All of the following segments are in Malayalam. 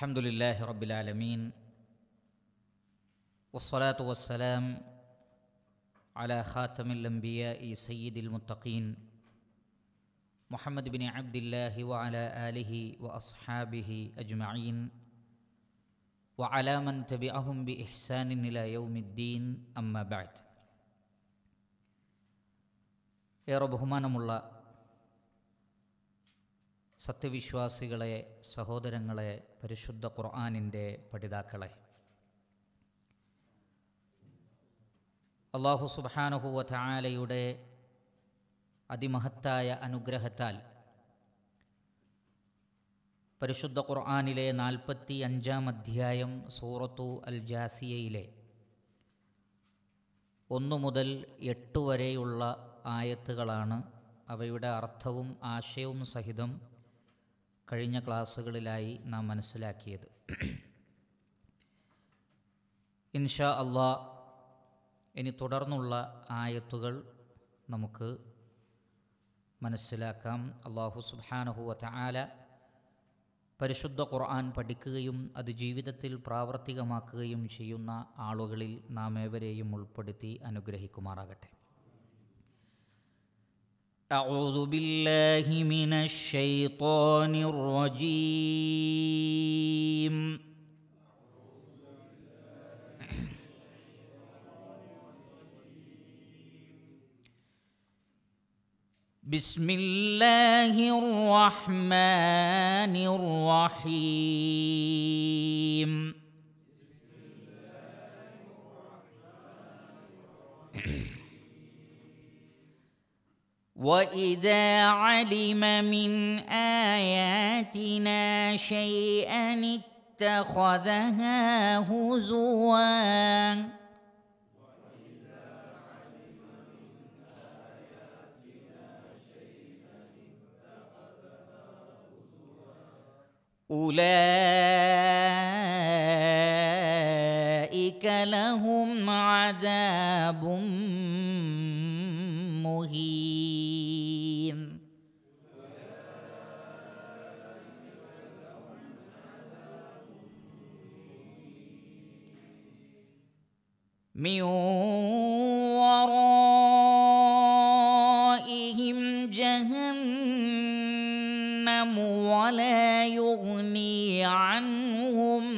الحمد لله رب العالمين والصلاة والسلام على خاتم الأنبياء سيد المتقين محمد بن عبد الله وعلى آله وأصحابه أجمعين وعلى من تبعهم بإحسان إلى يوم الدين أما بعد ഏറെ ബഹുമാനമുള്ള സത്യവിശ്വാസികളെ സഹോദരങ്ങളെ പരിശുദ്ധ ഖുർആാനിൻ്റെ പഠിതാക്കളെ അള്ളാഹു സുബാനുഹുവ ചായാലയുടെ അതിമഹത്തായ അനുഗ്രഹത്താൽ പരിശുദ്ധ ഖുർആാനിലെ നാൽപ്പത്തി അഞ്ചാം അധ്യായം സൂറത്തു അൽ ജാസിയയിലെ ഒന്നു മുതൽ എട്ട് വരെയുള്ള ആയത്തുകളാണ് അവയുടെ അർത്ഥവും ആശയവും സഹിതം കഴിഞ്ഞ ക്ലാസ്സുകളിലായി നാം മനസ്സിലാക്കിയത് ഇൻഷാ അള്ളാ ഇനി തുടർന്നുള്ള ആയത്തുകൾ നമുക്ക് മനസ്സിലാക്കാം അള്ളാഹു സുബാനഹുവ ആല പരിശുദ്ധ ഖുർആൻ പഠിക്കുകയും അത് ജീവിതത്തിൽ പ്രാവർത്തികമാക്കുകയും ചെയ്യുന്ന ആളുകളിൽ നാം ഏവരെയും ഉൾപ്പെടുത്തി അനുഗ്രഹിക്കുമാറാകട്ടെ أعوذ بالله من الشيطان الرجيم بسم الله الرحمن الرحيم واذا علم من اياتنا شيئا اتخذها هزوا أولئك لهم عذاب مهين من ورائهم جهنم ولا يغني عنهم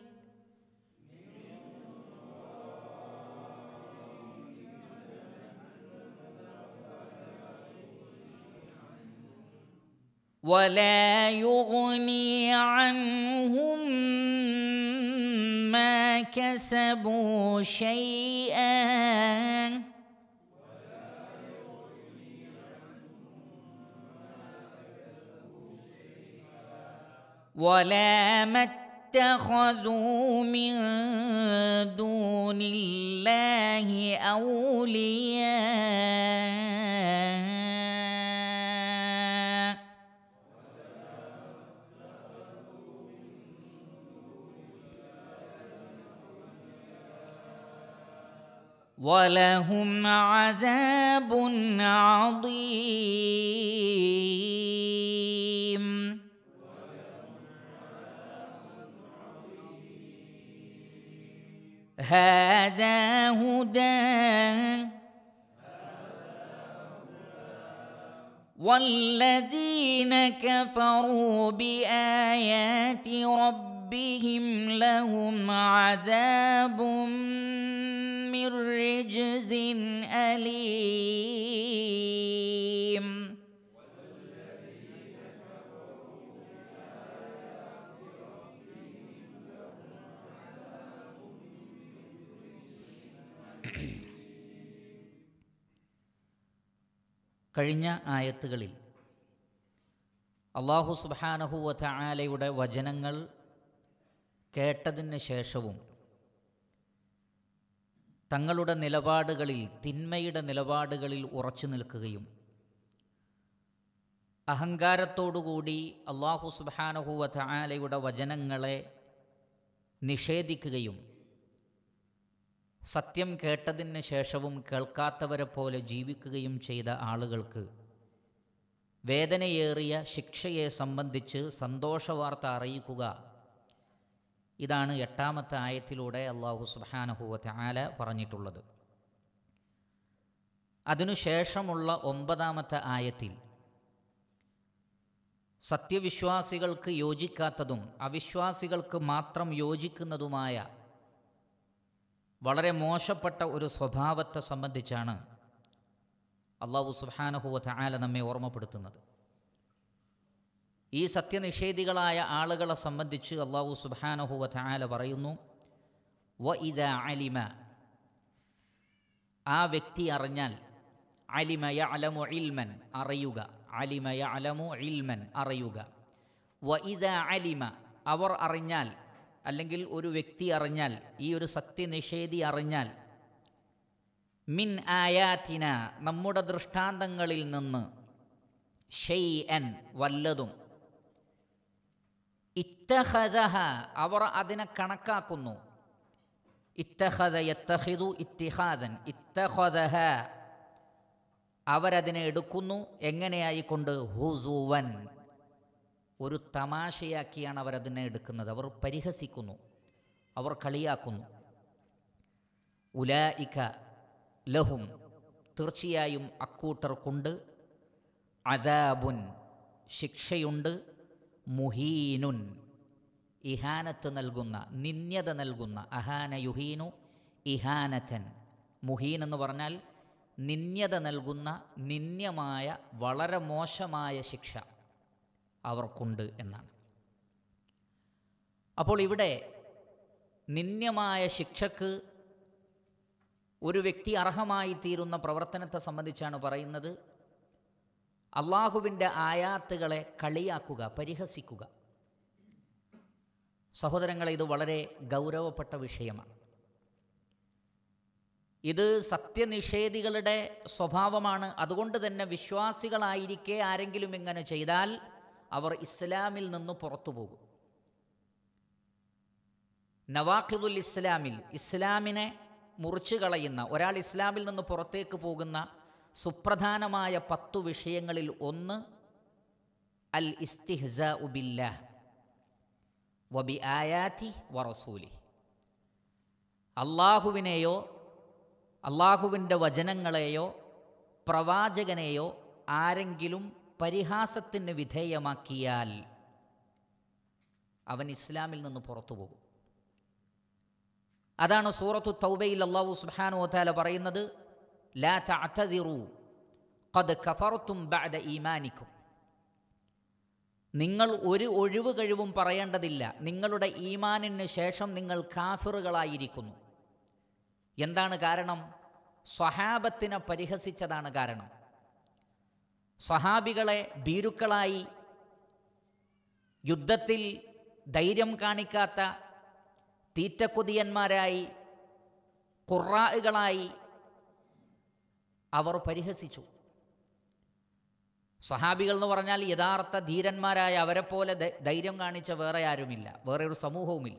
ولا يغني عنهم ما كسبوا شيئا ولا ما اتخذوا من دون الله أولياء ولهم عذاب عظيم هذا هدى والذين كفروا بآيات ربهم لهم عذاب من رجز أليم കഴിഞ്ഞ ആയത്തുകളിൽ അള്ളാഹു സുബാനഹുവ ആലയുടെ വചനങ്ങൾ കേട്ടതിന് ശേഷവും തങ്ങളുടെ നിലപാടുകളിൽ തിന്മയുടെ നിലപാടുകളിൽ ഉറച്ചു നിൽക്കുകയും അഹങ്കാരത്തോടുകൂടി അള്ളാഹു സുബാനഹുവ ആലയുടെ വചനങ്ങളെ നിഷേധിക്കുകയും സത്യം കേട്ടതിന് ശേഷവും കേൾക്കാത്തവരെ പോലെ ജീവിക്കുകയും ചെയ്ത ആളുകൾക്ക് വേദനയേറിയ ശിക്ഷയെ സംബന്ധിച്ച് സന്തോഷവാർത്ത അറിയിക്കുക ഇതാണ് എട്ടാമത്തെ ആയത്തിലൂടെ അള്ളാഹു സുബാനഹുവത്തെ ആല പറഞ്ഞിട്ടുള്ളത് അതിനുശേഷമുള്ള ഒമ്പതാമത്തെ ആയത്തിൽ സത്യവിശ്വാസികൾക്ക് യോജിക്കാത്തതും അവിശ്വാസികൾക്ക് മാത്രം യോജിക്കുന്നതുമായ വളരെ മോശപ്പെട്ട ഒരു സ്വഭാവത്തെ സംബന്ധിച്ചാണ് അള്ളാഹു സുബാനഹുവത്തെ ആല നമ്മെ ഓർമ്മപ്പെടുത്തുന്നത് ഈ സത്യനിഷേധികളായ ആളുകളെ സംബന്ധിച്ച് അള്ളാഹു സുബാനഹുവത്തെ ആല പറയുന്നു വ ഇത അലിമ ആ വ്യക്തി അറിഞ്ഞാൽ അലിമയ അലമു ഇൽമൻ അറിയുക അലിമയ അലമു ഇൽമൻ അറിയുക വ ഇത അലിമ അവർ അറിഞ്ഞാൽ അല്ലെങ്കിൽ ഒരു വ്യക്തി അറിഞ്ഞാൽ ഈ ഒരു സത്യനിഷേധി അറിഞ്ഞാൽ മിൻ ആയാത്തിന നമ്മുടെ ദൃഷ്ടാന്തങ്ങളിൽ നിന്ന് ഷെയ് എൻ വല്ലതും ഇത്തഹദഹ അവർ അതിനെ കണക്കാക്കുന്നു ഇത്തഹദ യത്തഹിദു ഇത്തിഹാദൻ ഇത്തഹദഹ അവരതിനെ എടുക്കുന്നു എങ്ങനെയായിക്കൊണ്ട് ഹുസുവൻ ഒരു തമാശയാക്കിയാണ് അവരതിനെ എടുക്കുന്നത് അവർ പരിഹസിക്കുന്നു അവർ കളിയാക്കുന്നു ഉലായിക ലഹും തീർച്ചയായും അക്കൂട്ടർക്കുണ്ട് അദാബുൻ ശിക്ഷയുണ്ട് മുഹീനുൻ ഇഹാനത്ത് നൽകുന്ന നിന്യത നൽകുന്ന അഹാന യുഹീനു ഇഹാനത്തൻ മുഹീൻ എന്ന് പറഞ്ഞാൽ നിന്യത നൽകുന്ന നിന്യമായ വളരെ മോശമായ ശിക്ഷ അവർക്കുണ്ട് എന്നാണ് അപ്പോൾ ഇവിടെ നിന്യമായ ശിക്ഷക്ക് ഒരു വ്യക്തി അർഹമായി തീരുന്ന പ്രവർത്തനത്തെ സംബന്ധിച്ചാണ് പറയുന്നത് അള്ളാഹുവിൻ്റെ ആയാത്തുകളെ കളിയാക്കുക പരിഹസിക്കുക സഹോദരങ്ങളെ ഇത് വളരെ ഗൗരവപ്പെട്ട വിഷയമാണ് ഇത് സത്യനിഷേധികളുടെ സ്വഭാവമാണ് അതുകൊണ്ട് തന്നെ വിശ്വാസികളായിരിക്കെ ആരെങ്കിലും ഇങ്ങനെ ചെയ്താൽ അവർ ഇസ്ലാമിൽ നിന്ന് പുറത്തു പോകും നവാഖിദുൽ ഇസ്ലാമിൽ ഇസ്ലാമിനെ മുറിച്ചു കളയുന്ന ഒരാൾ ഇസ്ലാമിൽ നിന്ന് പുറത്തേക്ക് പോകുന്ന സുപ്രധാനമായ പത്തു വിഷയങ്ങളിൽ ഒന്ന് അൽ ഇസ്തിഹ്സ ഉബില്ല വബി ആയാറ്റി വറസൂലി അള്ളാഹുവിനെയോ അള്ളാഹുവിൻ്റെ വചനങ്ങളെയോ പ്രവാചകനെയോ ആരെങ്കിലും പരിഹാസത്തിന് വിധേയമാക്കിയാൽ അവൻ ഇസ്ലാമിൽ നിന്ന് പുറത്തു പോകും അതാണ് സൂറത്തു തൗബയിൽ അള്ളാഹു സുബ്ഹാനു വതാല പറയുന്നത് ലാ തഅതദിറു ഖദ് കഫർതും ബഅദ ഈമാനിക്കും നിങ്ങൾ ഒരു ഒഴിവ് കഴിവും പറയേണ്ടതില്ല നിങ്ങളുടെ ഈമാനിന് ശേഷം നിങ്ങൾ കാഫിറുകളായിരിക്കുന്നു എന്താണ് കാരണം സ്വഹാബത്തിനെ പരിഹസിച്ചതാണ് കാരണം സ്വഹാബികളെ ഭീരുക്കളായി യുദ്ധത്തിൽ ധൈര്യം കാണിക്കാത്ത തീറ്റക്കൊതിയന്മാരായി ഖുറാകളായി അവർ പരിഹസിച്ചു സഹാബികൾ എന്ന് പറഞ്ഞാൽ യഥാർത്ഥ ധീരന്മാരായ അവരെപ്പോലെ ധൈര്യം കാണിച്ച വേറെ ആരുമില്ല വേറെ ഒരു സമൂഹവുമില്ല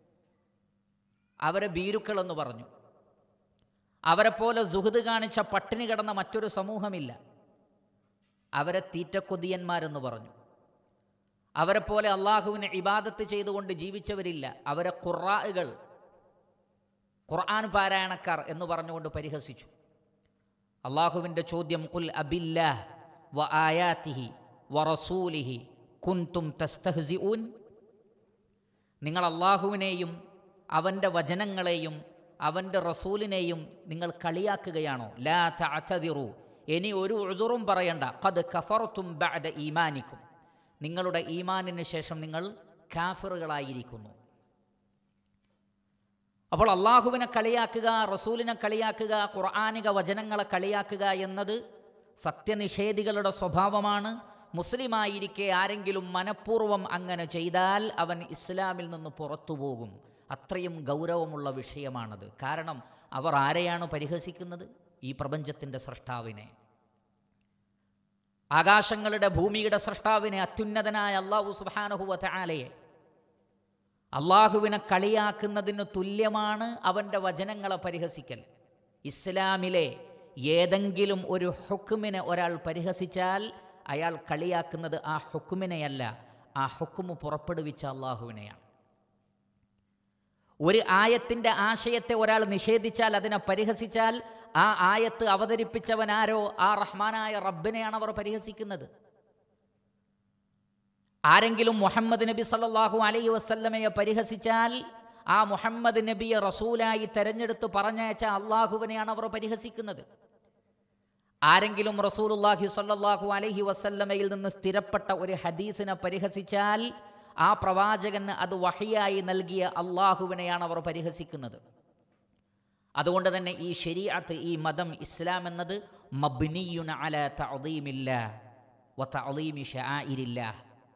അവരെ ഭീരുക്കൾ എന്ന് പറഞ്ഞു അവരെപ്പോലെ സുഹൃത് കാണിച്ച പട്ടിണി കിടന്ന മറ്റൊരു സമൂഹമില്ല അവരെ തീറ്റക്കൊതിയന്മാരെന്ന് പറഞ്ഞു അവരെപ്പോലെ അള്ളാഹുവിനെ ഇബാദത്ത് ചെയ്തുകൊണ്ട് ജീവിച്ചവരില്ല അവരെ ഖുറാകൾ ഖുർആൻ പാരായണക്കാർ എന്ന് പറഞ്ഞുകൊണ്ട് പരിഹസിച്ചു അള്ളാഹുവിൻ്റെ ചോദ്യം കുൽ അബില്ല വ ആയാത്തിഹി വ റസൂലിഹി കുൻതും തസ്തഹ്സിഊൻ നിങ്ങൾ അള്ളാഹുവിനെയും അവൻ്റെ വചനങ്ങളെയും അവൻ്റെ റസൂലിനെയും നിങ്ങൾ കളിയാക്കുകയാണോ ലാ തഅതദിറു ഇനി ഒരു ഉദുറും പറയണ്ട ഖദ് കഫർത്തും ബഅദ ഈമാനിക്കും നിങ്ങളുടെ ഈമാനിന് ശേഷം നിങ്ങൾ കാഫിറുകളായിരിക്കുന്നു അപ്പോൾ അള്ളാഹുവിനെ കളിയാക്കുക റസൂലിനെ കളിയാക്കുക ഖുർആാനിക വചനങ്ങളെ കളിയാക്കുക എന്നത് സത്യനിഷേധികളുടെ സ്വഭാവമാണ് മുസ്ലിമായിരിക്കെ ആരെങ്കിലും മനഃപൂർവ്വം അങ്ങനെ ചെയ്താൽ അവൻ ഇസ്ലാമിൽ നിന്ന് പുറത്തു പോകും അത്രയും ഗൗരവമുള്ള വിഷയമാണത് കാരണം അവർ ആരെയാണ് പരിഹസിക്കുന്നത് ഈ പ്രപഞ്ചത്തിൻ്റെ സൃഷ്ടാവിനെ ആകാശങ്ങളുടെ ഭൂമിയുടെ സൃഷ്ടാവിനെ അത്യുന്നതനായ അള്ളാഹു സുബാനഹുവ ആലയെ അള്ളാഹുവിനെ കളിയാക്കുന്നതിന് തുല്യമാണ് അവൻ്റെ വചനങ്ങളെ പരിഹസിക്കൽ ഇസ്ലാമിലെ ഏതെങ്കിലും ഒരു ഹുക്കുമിനെ ഒരാൾ പരിഹസിച്ചാൽ അയാൾ കളിയാക്കുന്നത് ആ ഹുക്കുമിനെയല്ല ആ ഹുക്കുമ് പുറപ്പെടുവിച്ച അള്ളാഹുവിനെയാണ് ഒരു ആയത്തിൻ്റെ ആശയത്തെ ഒരാൾ നിഷേധിച്ചാൽ അതിനെ പരിഹസിച്ചാൽ ആ ആയത്ത് അവതരിപ്പിച്ചവനാരോ ആ റഹ്മാനായ റബ്ബിനെയാണ് അവർ പരിഹസിക്കുന്നത് ആരെങ്കിലും മുഹമ്മദ് നബി സല്ലല്ലാഹു അലൈഹി വസല്ലമയെ പരിഹസിച്ചാൽ ആ മുഹമ്മദ് നബിയെ റസൂലായി തെരഞ്ഞെടുത്ത് പറഞ്ഞയച്ച അള്ളാഹുവിനെയാണ് അവർ പരിഹസിക്കുന്നത് ആരെങ്കിലും റസൂലുള്ളാഹി സ്വല്ലല്ലാഹു അലൈഹി വസല്ലമയിൽ നിന്ന് സ്ഥിരപ്പെട്ട ഒരു ഹദീസിനെ പരിഹസിച്ചാൽ ആ പ്രവാചകന് അത് വഹിയായി നൽകിയ അള്ളാഹുവിനെയാണ് അവർ പരിഹസിക്കുന്നത് അതുകൊണ്ട് തന്നെ ഈ ശരീഅത്ത് ഈ മതം ഇസ്ലാം എന്നത് മബ്നിയുൻ അല തഅദീമില്ല വ തഅദീമി ഷആഇരില്ലാ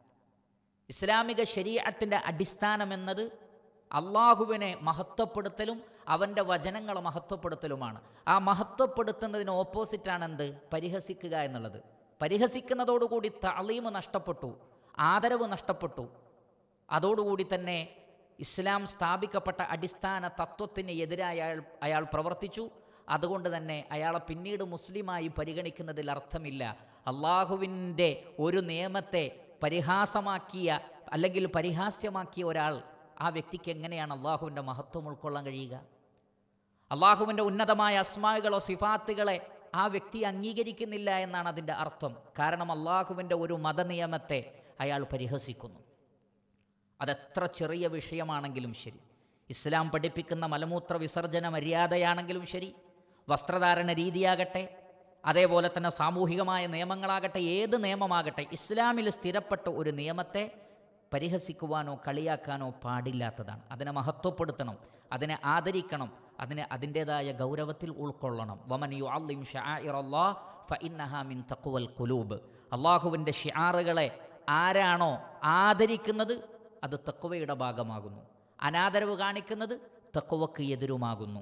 ഇസ്ലാമിക ശരീഅത്തിൻ്റെ അടിസ്ഥാനം എന്നത് അള്ളാഹുവിനെ മഹത്വപ്പെടുത്തലും അവൻ്റെ വചനങ്ങളെ മഹത്വപ്പെടുത്തലുമാണ് ആ മഹത്വപ്പെടുത്തുന്നതിന് ഓപ്പോസിറ്റാണ് എന്ത് പരിഹസിക്കുക എന്നുള്ളത് പരിഹസിക്കുന്നതോടുകൂടി തളീമ് നഷ്ടപ്പെട്ടു ആദരവ് നഷ്ടപ്പെട്ടു അതോടുകൂടി തന്നെ ഇസ്ലാം സ്ഥാപിക്കപ്പെട്ട അടിസ്ഥാന തത്വത്തിന് എതിരായി അയാൾ അയാൾ പ്രവർത്തിച്ചു അതുകൊണ്ട് തന്നെ അയാളെ പിന്നീട് മുസ്ലിമായി പരിഗണിക്കുന്നതിൽ അർത്ഥമില്ല അള്ളാഹുവിൻ്റെ ഒരു നിയമത്തെ പരിഹാസമാക്കിയ അല്ലെങ്കിൽ പരിഹാസ്യമാക്കിയ ഒരാൾ ആ വ്യക്തിക്ക് എങ്ങനെയാണ് അള്ളാഹുവിൻ്റെ മഹത്വം ഉൾക്കൊള്ളാൻ കഴിയുക അള്ളാഹുവിൻ്റെ ഉന്നതമായ അസ്മാകളോ സിഫാത്തുകളെ ആ വ്യക്തി അംഗീകരിക്കുന്നില്ല എന്നാണ് അതിൻ്റെ അർത്ഥം കാരണം അള്ളാഹുവിൻ്റെ ഒരു മതനിയമത്തെ അയാൾ പരിഹസിക്കുന്നു അതെത്ര ചെറിയ വിഷയമാണെങ്കിലും ശരി ഇസ്ലാം പഠിപ്പിക്കുന്ന മലമൂത്ര വിസർജന മര്യാദയാണെങ്കിലും ശരി വസ്ത്രധാരണ രീതിയാകട്ടെ അതേപോലെ തന്നെ സാമൂഹികമായ നിയമങ്ങളാകട്ടെ ഏത് നിയമമാകട്ടെ ഇസ്ലാമിൽ സ്ഥിരപ്പെട്ട ഒരു നിയമത്തെ പരിഹസിക്കുവാനോ കളിയാക്കാനോ പാടില്ലാത്തതാണ് അതിനെ മഹത്വപ്പെടുത്തണം അതിനെ ആദരിക്കണം അതിനെ അതിൻ്റേതായ ഗൗരവത്തിൽ ഉൾക്കൊള്ളണം വമൻ യു അള്ളിം ഷാഇറല്ലാ ഫ ഇന്നഹ മിൻ തഖ്വൽ ഖുലൂബ് അള്ളാഹുവിൻ്റെ ഷിആറുകളെ ആരാണോ ആദരിക്കുന്നത് അത് തക്വയുടെ ഭാഗമാകുന്നു അനാദരവ് കാണിക്കുന്നത് തക്വക്ക് എതിരുമാകുന്നു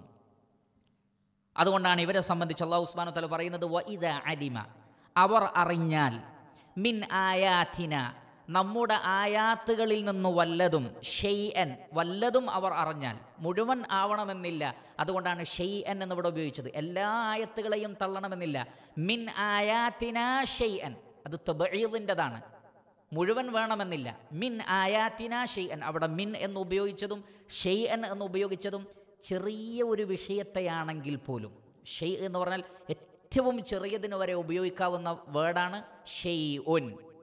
അതുകൊണ്ടാണ് ഇവരെ സംബന്ധിച്ച് അള്ളാഹു ഉസ്മാൻ തല പറയുന്നത് വ ഇത അലിമ അവർ അറിഞ്ഞാൽ മിൻ ആയാത്തിന നമ്മുടെ ആയാത്തുകളിൽ നിന്ന് വല്ലതും ഷെയ്അൻ വല്ലതും അവർ അറിഞ്ഞാൽ മുഴുവൻ ആവണമെന്നില്ല അതുകൊണ്ടാണ് ഷെയ്അൻ എന്നിവിടെ ഉപയോഗിച്ചത് എല്ലാ ആയത്തുകളെയും തള്ളണമെന്നില്ല മിൻ ആയാത്തിന ഷെയ്അൻ അത് തബീദിൻ്റെതാണ് മുഴുവൻ വേണമെന്നില്ല മിൻ ആയാത്തിന ഷെയ്അൻ അവിടെ മിൻ എന്ന് ഉപയോഗിച്ചതും ഷെയ്അൻ എന്ന് ഉപയോഗിച്ചതും ചെറിയ ഒരു വിഷയത്തെയാണെങ്കിൽ പോലും ഷെയ് എന്ന് പറഞ്ഞാൽ ഏറ്റവും ചെറിയതിന് വരെ ഉപയോഗിക്കാവുന്ന വേർഡാണ് ഷെയ് ഉൻ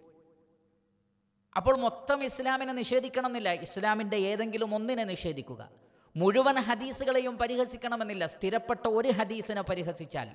അപ്പോൾ മൊത്തം ഇസ്ലാമിനെ നിഷേധിക്കണമെന്നില്ല ഇസ്ലാമിൻ്റെ ഏതെങ്കിലും ഒന്നിനെ നിഷേധിക്കുക മുഴുവൻ ഹദീസുകളെയും പരിഹസിക്കണമെന്നില്ല സ്ഥിരപ്പെട്ട ഒരു ഹദീസിനെ പരിഹസിച്ചാൽ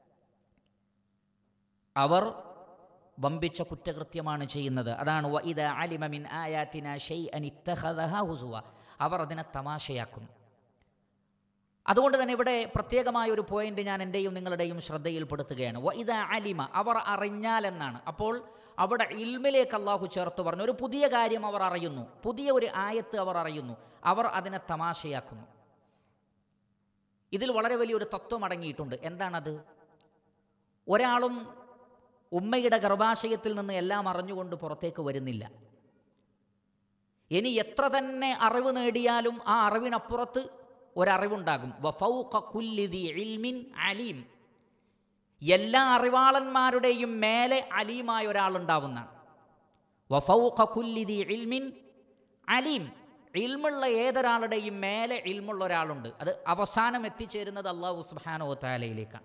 അവർ വമ്പിച്ച കുറ്റകൃത്യമാണ് ചെയ്യുന്നത് അതാണ് വ ഇദ അലിമ മിൻ ആയാത്തിന ഷൈഅൻ ഇത്തഖദഹ ഹുസുവ അവർ അതിനെ തമാശയാക്കുന്നു അതുകൊണ്ട് തന്നെ ഇവിടെ പ്രത്യേകമായ ഒരു പോയിന്റ് ഞാൻ എൻ്റെയും നിങ്ങളുടെയും ശ്രദ്ധയിൽപ്പെടുത്തുകയാണ് വ ഇദ അലിമ അവർ അറിഞ്ഞാൽ എന്നാണ് അപ്പോൾ അവിടെ ഇൽമിലേക്ക് അള്ളാഹു ചേർത്ത് പറഞ്ഞു ഒരു പുതിയ കാര്യം അവർ അറിയുന്നു പുതിയ ഒരു ആയത്ത് അവർ അറിയുന്നു അവർ അതിനെ തമാശയാക്കുന്നു ഇതിൽ വളരെ വലിയൊരു തത്വം അടങ്ങിയിട്ടുണ്ട് എന്താണത് ഒരാളും ഉമ്മയുടെ ഗർഭാശയത്തിൽ നിന്ന് എല്ലാം അറിഞ്ഞുകൊണ്ട് പുറത്തേക്ക് വരുന്നില്ല ഇനി എത്ര തന്നെ അറിവ് നേടിയാലും ആ അറിവിനപ്പുറത്ത് ഒരറിവുണ്ടാകും വഫൗഖ കുല്ലി ദി ഇൽമിൻ അലീം എല്ലാ അറിവാളന്മാരുടെയും മേലെ അലീമായ ഒരാളുണ്ടാവുന്നതാണ് വഫൗഖ കുല്ലി ദി ഇൽമിൻ അലീം ഇൽമുള്ള ഏതൊരാളുടെയും മേലെ ഇൽമുള്ള ഒരാളുണ്ട് അത് അവസാനം എത്തിച്ചേരുന്നത് അള്ളാഹു സുബ്ഹാനഹു താലയിലേക്കാണ്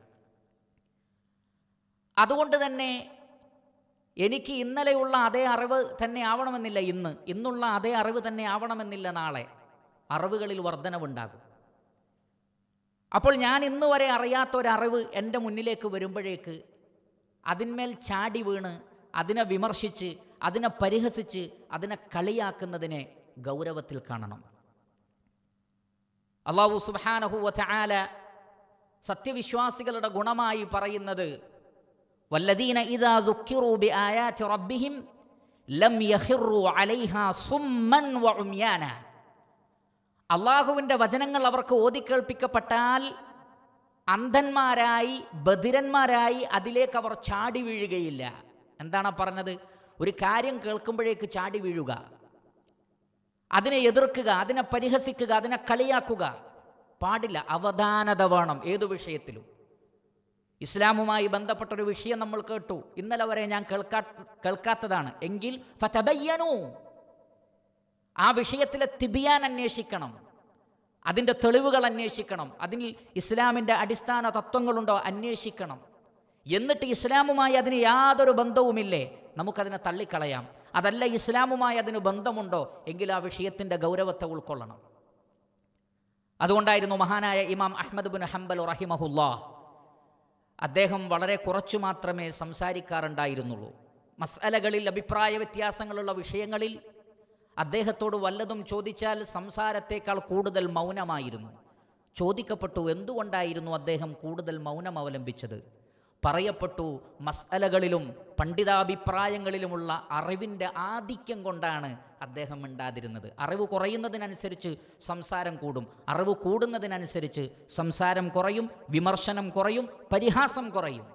അതുകൊണ്ട് തന്നെ എനിക്ക് ഇന്നലെയുള്ള അതേ അറിവ് തന്നെ ആവണമെന്നില്ല ഇന്ന് ഇന്നുള്ള അതേ അറിവ് തന്നെ ആവണമെന്നില്ല നാളെ അറിവുകളിൽ വർധനവുണ്ടാകും അപ്പോൾ ഞാൻ ഇന്ന് വരെ അറിയാത്ത ഒരറിവ് എൻ്റെ മുന്നിലേക്ക് വരുമ്പോഴേക്ക് അതിന്മേൽ ചാടി വീണ് അതിനെ വിമർശിച്ച് അതിനെ പരിഹസിച്ച് അതിനെ കളിയാക്കുന്നതിനെ ഗൗരവത്തിൽ കാണണം അള്ളാഹു സുബാനഹുവ ആല സത്യവിശ്വാസികളുടെ ഗുണമായി പറയുന്നത് വല്ലദീന ഇദാ ദുഃഖിറൂ ബി ആയാതി റബ്ബിഹിം ലം യഖിറു അലൈഹ സുമ്മൻ വ ഉമ്യാന അള്ളാഹുവിൻ്റെ വചനങ്ങൾ അവർക്ക് ഓതിക്കേൾപ്പിക്കപ്പെട്ടാൽ അന്ധന്മാരായി ബധിരന്മാരായി അതിലേക്ക് അവർ ചാടി വീഴുകയില്ല എന്താണ് പറഞ്ഞത് ഒരു കാര്യം കേൾക്കുമ്പോഴേക്ക് ചാടി വീഴുക അതിനെ എതിർക്കുക അതിനെ പരിഹസിക്കുക അതിനെ കളിയാക്കുക പാടില്ല അവധാനത വേണം ഏതു വിഷയത്തിലും ഇസ്ലാമുമായി ബന്ധപ്പെട്ടൊരു വിഷയം നമ്മൾ കേട്ടു ഇന്നലെ വരെ ഞാൻ കേൾക്കാ കേൾക്കാത്തതാണ് എങ്കിൽ ഫതബയ്യനു ആ വിഷയത്തിലെ തിബിയാൻ അന്വേഷിക്കണം അതിൻ്റെ തെളിവുകൾ അന്വേഷിക്കണം അതിൽ ഇസ്ലാമിൻ്റെ അടിസ്ഥാന തത്വങ്ങളുണ്ടോ അന്വേഷിക്കണം എന്നിട്ട് ഇസ്ലാമുമായി അതിന് യാതൊരു ബന്ധവുമില്ലേ നമുക്കതിനെ തള്ളിക്കളയാം അതല്ല ഇസ്ലാമുമായി അതിന് ബന്ധമുണ്ടോ എങ്കിൽ ആ വിഷയത്തിൻ്റെ ഗൗരവത്തെ ഉൾക്കൊള്ളണം അതുകൊണ്ടായിരുന്നു മഹാനായ ഇമാം അഹ്മദ് ബിൻ ഹംബൽ റഹിമഹുല്ലാ അദ്ദേഹം വളരെ കുറച്ചു മാത്രമേ സംസാരിക്കാറുണ്ടായിരുന്നുള്ളൂ മസ്അലകളിൽ അഭിപ്രായ വ്യത്യാസങ്ങളുള്ള വിഷയങ്ങളിൽ അദ്ദേഹത്തോട് വല്ലതും ചോദിച്ചാൽ സംസാരത്തേക്കാൾ കൂടുതൽ മൗനമായിരുന്നു ചോദിക്കപ്പെട്ടു എന്തുകൊണ്ടായിരുന്നു അദ്ദേഹം കൂടുതൽ മൗനം അവലംബിച്ചത് പറയപ്പെട്ടു മസ്അലകളിലും പണ്ഡിതാഭിപ്രായങ്ങളിലുമുള്ള അറിവിൻ്റെ ആധിക്യം കൊണ്ടാണ് അദ്ദേഹം മിണ്ടാതിരുന്നത് അറിവ് കുറയുന്നതിനനുസരിച്ച് സംസാരം കൂടും അറിവ് കൂടുന്നതിനനുസരിച്ച് സംസാരം കുറയും വിമർശനം കുറയും പരിഹാസം കുറയും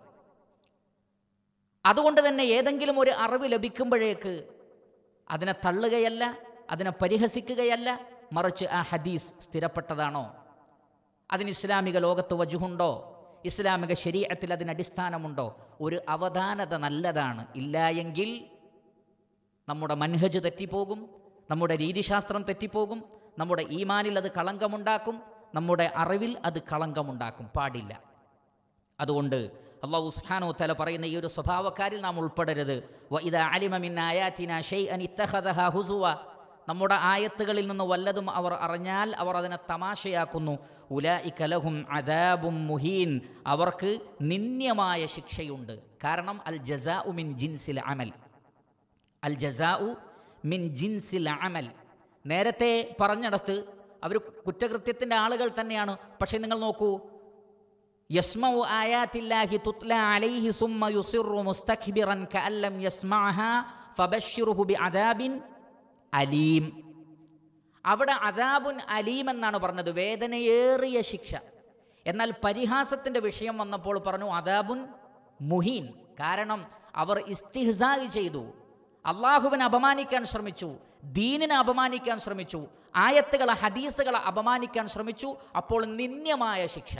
അതുകൊണ്ട് തന്നെ ഏതെങ്കിലും ഒരു അറിവ് ലഭിക്കുമ്പോഴേക്ക് അതിനെ തള്ളുകയല്ല അതിനെ പരിഹസിക്കുകയല്ല മറിച്ച് ആ ഹദീസ് സ്ഥിരപ്പെട്ടതാണോ അതിന് ഇസ്ലാമിക ലോകത്ത് വജുഹുണ്ടോ ഇസ്ലാമിക ശരീരത്തിൽ അതിന് അടിസ്ഥാനമുണ്ടോ ഒരു അവധാനത നല്ലതാണ് ഇല്ല എങ്കിൽ നമ്മുടെ മൻഹജ് തെറ്റിപ്പോകും നമ്മുടെ രീതിശാസ്ത്രം തെറ്റിപ്പോകും നമ്മുടെ ഈമാനിൽ അത് കളങ്കമുണ്ടാക്കും നമ്മുടെ അറിവിൽ അത് കളങ്കമുണ്ടാക്കും പാടില്ല അതുകൊണ്ട് അള്ളാഹു സുബ്ഹാനഹു തല പറയുന്ന ഈ ഒരു സ്വഭാവക്കാരിൽ നാം ഉൾപ്പെടരുത് വ ഇദ അലിമ മിൻ ആയാതിന ഷൈഅൻ ഇത്തഖദഹ ഹുസുവ നമ്മുടെ ആയത്തുകളിൽ നിന്ന് വല്ലതും അവർ അറിഞ്ഞാൽ അവർ അതിനെ തമാശയാക്കുന്നു ഉലായിക ലഹും അദാബും മുഹീൻ അവർക്ക് നിന്ദ്യമായ ശിക്ഷയുണ്ട് കാരണം അൽ ജസാഉ മിൻ ജിൻസിൽ അമൽ അൽ ജസാഉ മിൻ ജിൻസിൽ അമൽ നേരത്തെ പറഞ്ഞിടത്ത് അവർ കുറ്റകൃത്യത്തിൻ്റെ ആളുകൾ തന്നെയാണ് പക്ഷേ നിങ്ങൾ നോക്കൂ യസ്മഉ ആയാത്തില്ലാഹി തുത്ല അലൈഹി സുമ്മ യുസിറു മുസ്തക്ബിറൻ കഅല്ലം യസ്മഅഹ ഫബശ്ശിറുഹു ബിഅദാബിൻ അലീം അവിടെ അദാബുൻ അലീം എന്നാണ് പറഞ്ഞത് വേദനയേറിയ ശിക്ഷ എന്നാൽ പരിഹാസത്തിൻ്റെ വിഷയം വന്നപ്പോൾ പറഞ്ഞു അദാബുൻ മുഹീൻ കാരണം അവർ ഇസ്തിഹ്സായി ചെയ്തു അള്ളാഹുവിനെ അപമാനിക്കാൻ ശ്രമിച്ചു ദീനിനെ അപമാനിക്കാൻ ശ്രമിച്ചു ആയത്തുകളെ ഹദീസുകളെ അപമാനിക്കാൻ ശ്രമിച്ചു അപ്പോൾ നിന്ദ്യമായ ശിക്ഷ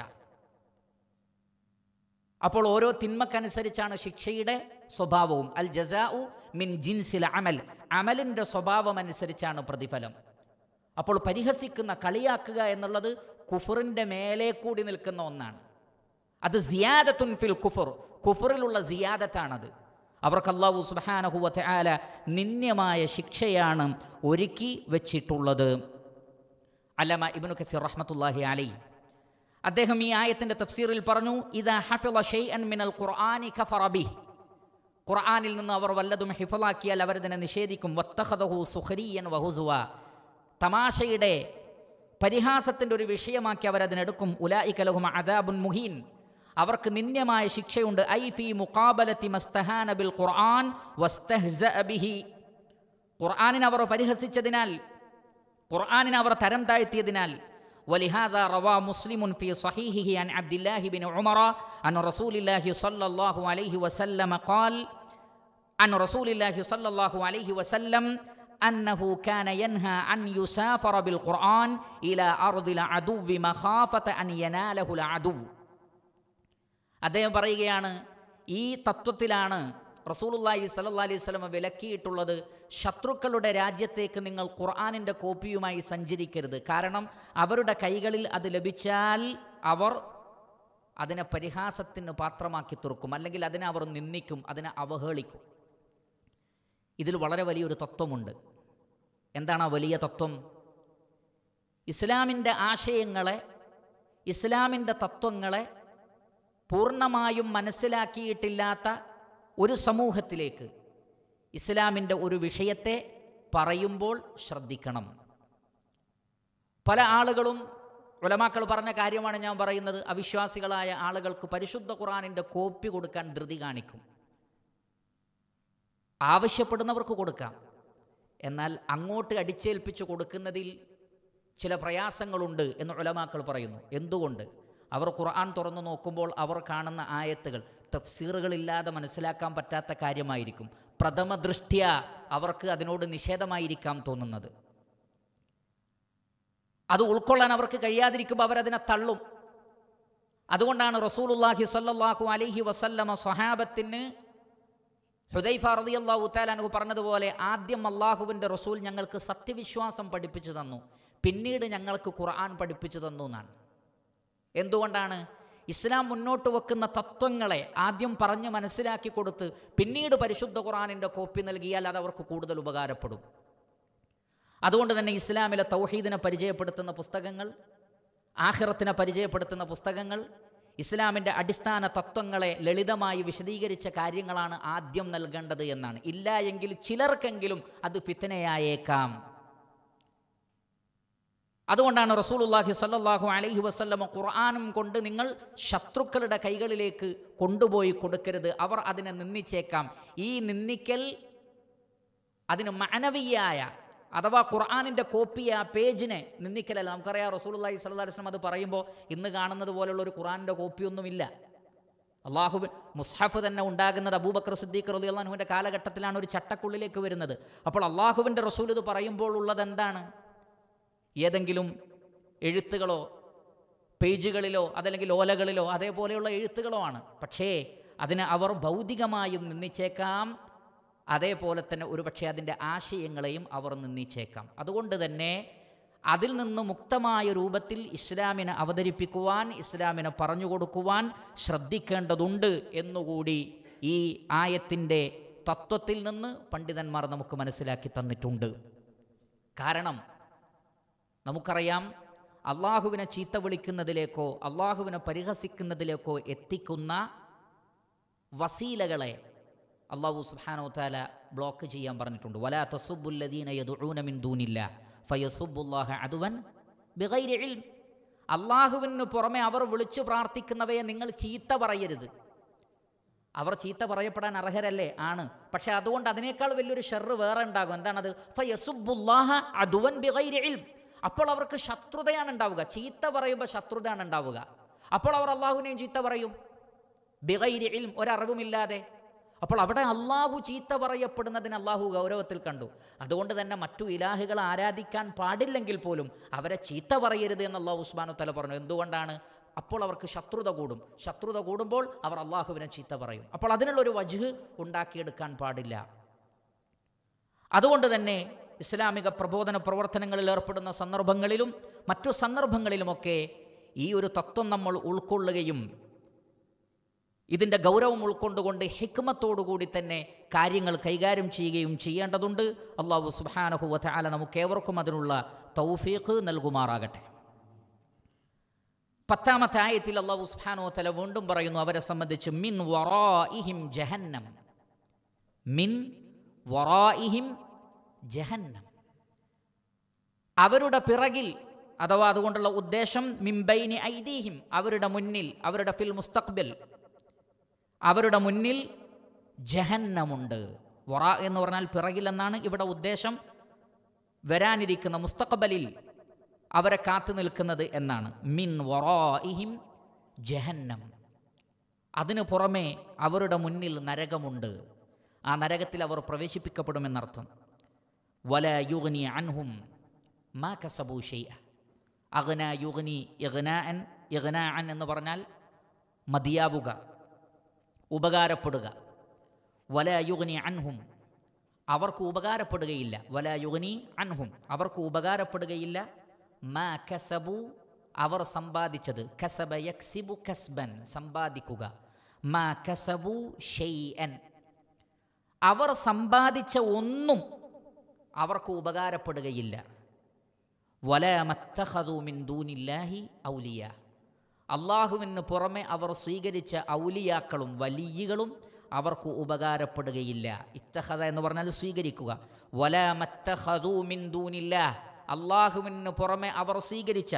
അപ്പോൾ ഓരോ തിന്മക്കനുസരിച്ചാണ് ശിക്ഷയുടെ സ്വഭാവവും അൽ ജസാഉ മിൻ ജിൻസിൽ അമൽ അമലിൻ്റെ സ്വഭാവം അനുസരിച്ചാണ് പ്രതിഫലം അപ്പോൾ പരിഹസിക്കുന്ന കളിയാക്കുക എന്നുള്ളത് കുഫറിൻ്റെ മേലെ കൂടി നിൽക്കുന്ന ഒന്നാണ് അത് സിയാദത്തുൻ ഫിൽ കുഫർ കുഫറിലുള്ള സിയാദത്താണത് അവർക്ക് അള്ളാഹു സുബാനഹുവത്തെ ആല നിന്ദ്യമായ ശിക്ഷയാണ് ഒരുക്കി വച്ചിട്ടുള്ളത് അല്ലമ ഇബ്നു കസീർ റഹ്മത്തുല്ലാഹി അലൈ അദ്ദേഹം ഈ ആയത്തിൻ്റെ തഫ്സീറിൽ പറഞ്ഞു ഇതാ ഹഫിള ഷെയ്അൻ മിനൽ ഖുർആനി കഫറ ബിഹ് ഖുർആനിൽ നിന്ന് അവർ വല്ലതും ഹിഫലാക്കിയാൽ അവരതിനെ നിഷേധിക്കും വത്തഹദഹു സുഹരിയൻ വഹുസുവ തമാശയുടെ പരിഹാസത്തിൻ്റെ ഒരു വിഷയമാക്കി അവരതിനെടുക്കും ഉലായി കലഹും അദാബുൻ മുഹീൻ അവർക്ക് നിന്ദ്യമായ ശിക്ഷയുണ്ട് ഐ ഫി മുഖാബലത്തി മസ്തഹാന ബിൽ ഖുർആൻ വസ്തഹ്സ ബിഹി ഖുർആനിനെ അവർ പരിഹസിച്ചതിനാൽ ഖുർആനിനെ അവർ തരം താഴ്ത്തിയതിനാൽ ولهذا روى مسلم في صحيحه عن عبد الله بن عمر عن رسول الله صلى الله عليه وسلم قال عن رسول الله صلى الله عليه وسلم أنه كان ينهى أن يسافر بالقرآن إلى أرض العدو مخافة أن يناله العدو അദ്ദേഹം പറയുകയാണ് ഈ തത്വത്തിലാണ് റസൂലുള്ളാഹി സ്വല്ലല്ലാഹി അലൈഹി വസല്ലം വിലക്കിയിട്ടുള്ളത് ശത്രുക്കളുടെ രാജ്യത്തേക്ക് നിങ്ങൾ ഖുർആനിൻ്റെ കോപ്പിയുമായി സഞ്ചരിക്കരുത് കാരണം അവരുടെ കൈകളിൽ അത് ലഭിച്ചാൽ അവർ അതിനെ പരിഹാസത്തിന് പാത്രമാക്കി തീർക്കും അല്ലെങ്കിൽ അതിനെ അവർ നിന്ദിക്കും അതിനെ അവഹേളിക്കും ഇതിൽ വളരെ വലിയൊരു തത്വമുണ്ട് എന്താണ് ആ വലിയ തത്വം ഇസ്ലാമിൻ്റെ ആശയങ്ങളെ ഇസ്ലാമിൻ്റെ തത്വങ്ങളെ പൂർണ്ണമായും മനസ്സിലാക്കിയിട്ടില്ലാത്ത ഒരു സമൂഹത്തിലേക്ക് ഇസ്ലാമിൻ്റെ ഒരു വിഷയത്തെ പറയുമ്പോൾ ശ്രദ്ധിക്കണം പല ആളുകളും ഉലമാക്കൾ പറഞ്ഞ കാര്യമാണ് ഞാൻ പറയുന്നത് അവിശ്വാസികളായ ആളുകൾക്ക് പരിശുദ്ധ ഖുറാനിൻ്റെ കോപ്പി കൊടുക്കാൻ ധൃതി കാണിക്കും ആവശ്യപ്പെടുന്നവർക്ക് കൊടുക്കാം എന്നാൽ അങ്ങോട്ട് അടിച്ചേൽപ്പിച്ച് കൊടുക്കുന്നതിൽ ചില പ്രയാസങ്ങളുണ്ട് എന്ന് ഉലമാക്കൾ പറയുന്നു എന്തുകൊണ്ട് അവർ ഖുർആൻ തുറന്നു നോക്കുമ്പോൾ അവർ കാണുന്ന ആയത്തുകൾ തഫ്സീറുകളില്ലാതെ മനസ്സിലാക്കാൻ പറ്റാത്ത കാര്യമായിരിക്കും പ്രഥമ ദൃഷ്ട്യ അവർക്ക് അതിനോട് നിഷേധമായിരിക്കാം തോന്നുന്നത് അത് ഉൾക്കൊള്ളാൻ അവർക്ക് കഴിയാതിരിക്കുമ്പോൾ അവരതിനെ തള്ളും അതുകൊണ്ടാണ് റസൂലുല്ലാഹി സല്ലല്ലാഹു അലൈഹി വസല്ലമ സ്വഹാബത്തിന് ഹുദൈഫ റളിയല്ലാഹു തആലാനഹു പറഞ്ഞതുപോലെ ആദ്യം അള്ളാഹുവിൻ്റെ റസൂൽ ഞങ്ങൾക്ക് സത്യവിശ്വാസം പഠിപ്പിച്ചു തന്നു പിന്നീട് ഞങ്ങൾക്ക് ഖുർആൻ പഠിപ്പിച്ചു തന്നു എന്നാണ് എന്തുകൊണ്ടാണ് ഇസ്ലാം മുന്നോട്ട് വെക്കുന്ന തത്വങ്ങളെ ആദ്യം പറഞ്ഞ് മനസ്സിലാക്കി കൊടുത്ത് പിന്നീട് പരിശുദ്ധ ഖുർആനിൻ്റെ കോപ്പി നൽകിയാൽ അത് അവർക്ക് കൂടുതൽ ഉപകാരപ്പെടും അതുകൊണ്ട് തന്നെ ഇസ്ലാമിലെ തൗഹീദിനെ പരിചയപ്പെടുത്തുന്ന പുസ്തകങ്ങൾ ആഖിറത്തിനെ പരിചയപ്പെടുത്തുന്ന പുസ്തകങ്ങൾ ഇസ്ലാമിൻ്റെ അടിസ്ഥാന തത്വങ്ങളെ ലളിതമായി വിശദീകരിച്ച കാര്യങ്ങളാണ് ആദ്യം നൽകേണ്ടത് എന്നാണ് ഇല്ല എങ്കിൽ ചിലർക്കെങ്കിലും അത് ഫിത്തനയായേക്കാം അതുകൊണ്ടാണ് റസൂലുള്ളാഹി സ്വല്ലല്ലാഹു അലൈഹി വസല്ലമ ഖുർആാനും കൊണ്ട് നിങ്ങൾ ശത്രുക്കളുടെ കൈകളിലേക്ക് കൊണ്ടുപോയി കൊടുക്കരുത് അവർ അതിനെ നിന്ദിച്ചേക്കാം ഈ നിന്ദിക്കൽ അതിന് മാനവീയായ അഥവാ ഖുർആാനിൻ്റെ കോപ്പി ആ പേജിനെ നിന്ദിക്കലല്ല നമുക്കറിയാം റസൂലുള്ളാഹി സ്വല്ലല്ലാഹു അലൈഹി വസല്ലം അത് പറയുമ്പോൾ ഇന്ന് കാണുന്നത് പോലുള്ള ഒരു ഖുർആാനിൻ്റെ കോപ്പിയൊന്നുമില്ല അള്ളാഹു മുസ്ഹഫ് തന്നെ ഉണ്ടാകുന്നത് അബൂബക്കർ സിദ്ദീഖ് റലി അള്ളാഹുവിൻ്റെ കാലഘട്ടത്തിലാണ് ഒരു ചട്ടക്കുള്ളിലേക്ക് വരുന്നത് അപ്പോൾ അള്ളാഹുവിൻ്റെ റസൂൽ ഇത് പറയുമ്പോൾ ഉള്ളത് എന്താണ് ഏതെങ്കിലും എഴുത്തുകളോ പേജുകളിലോ അതല്ലെങ്കിൽ ഓലകളിലോ അതേപോലെയുള്ള എഴുത്തുകളോ ആണ് പക്ഷേ അതിനെ അവർ ഭൗതികമായും നിന്ദിച്ചേക്കാം അതേപോലെ തന്നെ ഒരുപക്ഷെ അതിൻ്റെ ആശയങ്ങളെയും അവർ നിന്ദിച്ചേക്കാം അതുകൊണ്ട് തന്നെ അതിൽ നിന്ന് മുക്തമായ രൂപത്തിൽ ഇസ്ലാമിനെ അവതരിപ്പിക്കുവാൻ ഇസ്ലാമിനെ പറഞ്ഞു കൊടുക്കുവാൻ ശ്രദ്ധിക്കേണ്ടതുണ്ട് എന്നുകൂടി ഈ ആയത്തിൻ്റെ തത്വത്തിൽ നിന്ന് പണ്ഡിതന്മാർ നമുക്ക് മനസ്സിലാക്കി തന്നിട്ടുണ്ട് കാരണം നമുക്കറിയാം അള്ളാഹുവിനെ ചീത്ത വിളിക്കുന്നതിലേക്കോ അള്ളാഹുവിനെ പരിഹസിക്കുന്നതിലേക്കോ എത്തിക്കുന്ന വസീലകളെ അള്ളാഹു സുബ്ഹാനഹു താല ബ്ലോക്ക് ചെയ്യാൻ പറഞ്ഞിട്ടുണ്ട് വലാ തസുബുല്ലദീന യദുഊന മിൻ ദൂനില്ല ഫയസുബുല്ലാഹ അദുവൻ ബിഗൈരി ഇൽം അള്ളാഹുവിന് പുറമെ അവർ വിളിച്ചു പ്രാർത്ഥിക്കുന്നവയെ നിങ്ങൾ ചീത്ത പറയരുത് അവർ ചീത്ത പറയപ്പെടാൻ അർഹരല്ലേ ആണ് പക്ഷെ അതുകൊണ്ട് അതിനേക്കാൾ വലിയൊരു ഷെറ് വേറെ ഉണ്ടാകും എന്താണത് ഫയസുബുല്ലാഹ അദുവൻ ബിഗൈരി ഇൽം അപ്പോൾ അവർക്ക് ശത്രുതയാണ് ഉണ്ടാവുക ചീത്ത പറയുമ്പോൾ ശത്രുതയാണ് ഉണ്ടാവുക അപ്പോൾ അവർ അള്ളാഹുവിനെയും ചീത്ത പറയും ബിഗൈരി ഇൽം ഒരറിവുമില്ലാതെ അപ്പോൾ അവിടെ അള്ളാഹു ചീത്ത പറയപ്പെടുന്നതിന് അള്ളാഹു ഗൗരവത്തിൽ കണ്ടു അതുകൊണ്ട് തന്നെ മറ്റു ഇലാഹുകളെ ആരാധിക്കാൻ പാടില്ലെങ്കിൽ പോലും അവരെ ചീത്ത പറയരുത് എന്ന് അള്ളാഹു ഉസ്മാനു തല പറഞ്ഞു എന്തുകൊണ്ടാണ് അപ്പോൾ അവർക്ക് ശത്രുത കൂടും ശത്രുത കൂടുമ്പോൾ അവർ അള്ളാഹുവിനെ ചീത്ത പറയും അപ്പോൾ അതിനുള്ളൊരു വജുഹ് ഉണ്ടാക്കിയെടുക്കാൻ പാടില്ല അതുകൊണ്ട് തന്നെ ഇസ്ലാമിക പ്രബോധന പ്രവർത്തനങ്ങളിൽ ഏർപ്പെടുന്ന സന്ദർഭങ്ങളിലും മറ്റു സന്ദർഭങ്ങളിലുമൊക്കെ ഈ ഒരു തത്വം നമ്മൾ ഉൾക്കൊള്ളുകയും ഇതിൻ്റെ ഗൗരവം ഉൾക്കൊണ്ടുകൊണ്ട് ഹിക്മത്തോടുകൂടി തന്നെ കാര്യങ്ങൾ കൈകാര്യം ചെയ്യുകയും ചെയ്യേണ്ടതുണ്ട് അള്ളാഹു സുബാനഹു വല നമുക്ക് ഏവർക്കും അതിനുള്ള തൗഫീഖ് നൽകുമാറാകട്ടെ പത്താമത്തെ ആയത്തിൽ അള്ളാഹു സുബാനോ തല വീണ്ടും പറയുന്നു അവരെ സംബന്ധിച്ച് മിൻ വറാഇഹിം ജഹന്നം മിൻ വറാഇഹിം ജഹന്നം അവരുടെ പിറകിൽ അഥവാ അതുകൊണ്ടുള്ള ഉദ്ദേശം മിംബൈനി ഐദീഹിം അവരുടെ മുന്നിൽ അവരുടെ ഫിൽ മുസ്തഖ്ബിൽ അവരുടെ മുന്നിൽ ജഹന്നമുണ്ട് വറ എന്ന് പറഞ്ഞാൽ പിറകിൽ എന്നാണ് ഇവിടെ ഉദ്ദേശം വരാനിരിക്കുന്ന മുസ്തഖബലിൽ അവരെ കാത്തു നിൽക്കുന്നത് എന്നാണ് മിൻ വറാഇഹിം ജഹന്നം അതിനു പുറമെ അവരുടെ മുന്നിൽ നരകമുണ്ട് ആ നരകത്തിൽ അവർ പ്രവേശിപ്പിക്കപ്പെടുമെന്നർത്ഥം വല യുഗ്നി അൻഹും മാ കസബു ഷെയ്യ അഗ്ന യുഗ്നി ഇഗ്നാൻ ഇഗ്നാൻ എന്ന് പറഞ്ഞാൽ മതിയാവുക ഉപകാരപ്പെടുക വല യുഗ്നി അൻഹും അവർക്ക് ഉപകാരപ്പെടുകയില്ല വല യുഗ്നി അൻഹും അവർക്ക് ഉപകാരപ്പെടുകയില്ല മാ കസബു അവർ സമ്പാദിച്ചത് കസബ യക്സിബു കസ്ബൻ സമ്പാദിക്കുക മാ കസബു ഷെയ്അൻ അവർ സമ്പാദിച്ച ഒന്നും അവർക്ക് ഉപകാരപ്പെടുകയില്ല വല മത്തഹദു മിൻ ദൂനില്ലാഹി ഔലിയ അള്ളാഹുവിന് പുറമെ അവർ സ്വീകരിച്ച ഔലിയാക്കളും വലിയകളും അവർക്ക് ഉപകാരപ്പെടുകയില്ല ഇത്തഹദ എന്ന് പറഞ്ഞാൽ സ്വീകരിക്കുക വല മത്തഹദു മിൻ ദൂനില്ല അള്ളാഹുവിന് പുറമെ അവർ സ്വീകരിച്ച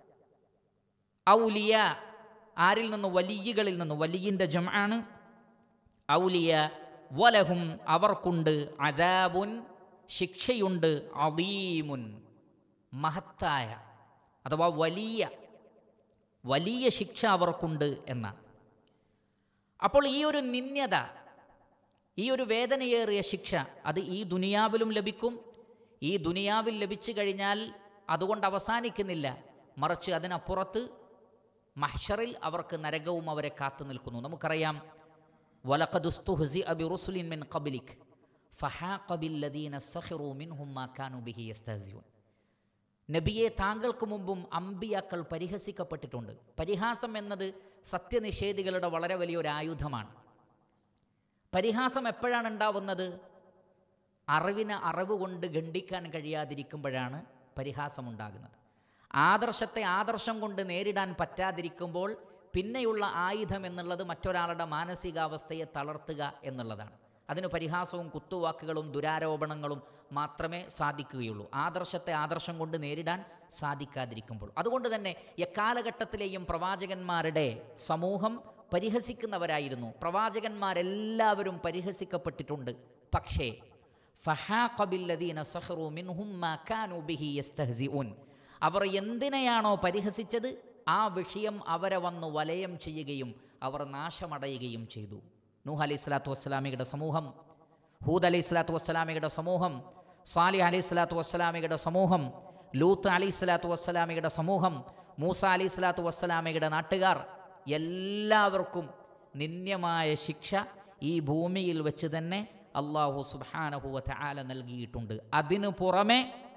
ഔലിയ ആരിൽ നിന്ന് വലിയകളിൽ നിന്ന് വലിയിൻ്റെ ജമാണ് ഔലിയ വലഹും അവർക്കുണ്ട് അദാബുൻ ശിക്ഷയുണ്ട് അദീമുൻ മഹത്തായ അഥവാ വലിയ വലിയ ശിക്ഷ അവർക്കുണ്ട് എന്നാണ് അപ്പോൾ ഈ ഒരു നിന്യത ഈ ഒരു വേദനയേറിയ ശിക്ഷ അത് ഈ ദുനിയാവിലും ലഭിക്കും ഈ ദുനിയാവിൽ ലഭിച്ചു കഴിഞ്ഞാൽ അതുകൊണ്ട് അവസാനിക്കുന്നില്ല മറിച്ച് അതിനപ്പുറത്ത് മഹ്ഷറിൽ അവർക്ക് നരകവും അവരെ കാത്തു നിൽക്കുന്നു നമുക്കറിയാം വലഖദുസ്തുഹ്സിഅ ബിറുസുലിൻ മിൻ ഖബ്ലിക് ഫഹാഖ ബില്ലദീന സഖിറു മിൻഹും മാ കാനു ബിഹി യസ്തഹ്സിഊൻ നബിയെ താങ്കൾക്ക് മുമ്പും അമ്പിയാക്കൾ പരിഹസിക്കപ്പെട്ടിട്ടുണ്ട് പരിഹാസം എന്നത് സത്യനിഷേധികളുടെ വളരെ വലിയൊരു ആയുധമാണ് പരിഹാസം എപ്പോഴാണ് ഉണ്ടാവുന്നത് അറിവിന് അറിവ് കൊണ്ട് ഖണ്ഡിക്കാൻ കഴിയാതിരിക്കുമ്പോഴാണ് പരിഹാസമുണ്ടാകുന്നത് ആദർശത്തെ ആദർശം കൊണ്ട് നേരിടാൻ പറ്റാതിരിക്കുമ്പോൾ പിന്നെയുള്ള ആയുധം എന്നുള്ളത് മറ്റൊരാളുടെ മാനസികാവസ്ഥയെ തളർത്തുക എന്നുള്ളതാണ് അതിന് പരിഹാസവും കുത്തുവാക്കുകളും ദുരാരോപണങ്ങളും മാത്രമേ സാധിക്കുകയുള്ളൂ ആദർശത്തെ ആദർശം കൊണ്ട് നേരിടാൻ സാധിക്കാതിരിക്കുമ്പോൾ അതുകൊണ്ട് തന്നെ എക്കാലഘട്ടത്തിലെയും പ്രവാചകന്മാരുടെ സമൂഹം പരിഹസിക്കുന്നവരായിരുന്നു പ്രവാചകന്മാരെല്ലാവരും പരിഹസിക്കപ്പെട്ടിട്ടുണ്ട് പക്ഷേ ഫഹാഖബില്ലദീന സഹറു മിൻഹും മാ കാനൂ ബിഹി യസ്തഹ്സിഊൻ അവർ എന്തിനെയാണോ പരിഹസിച്ചത് ആ വിഷയം അവരെ വന്ന് വലയം ചെയ്യുകയും അവർ നാശമടയുകയും ചെയ്തു നൂഹ് അലൈഹി സ്വലാത്തു വസ്സലാമിയുടെ സമൂഹം ഹൂദ് അലൈഹി സ്വലാത്തു വസ്സലാമിയുടെ സമൂഹം സാലിഹ് അലൈഹി സ്വലാത്തു വസ്സലാമിയുടെ സമൂഹം ലൂത്ത് അലൈഹി സ്വലാത്തു വസ്സലാമിയുടെ സമൂഹം മൂസ അലൈഹി സ്വലാത്തു വസ്സലാമിയുടെ നാട്ടുകാർ എല്ലാവർക്കും നിന്ദ്യമായ ശിക്ഷ ഈ ഭൂമിയിൽ വെച്ച് തന്നെ അള്ളാഹു സുബാനഹുവ ആല നൽകിയിട്ടുണ്ട് അതിനു പുറമെ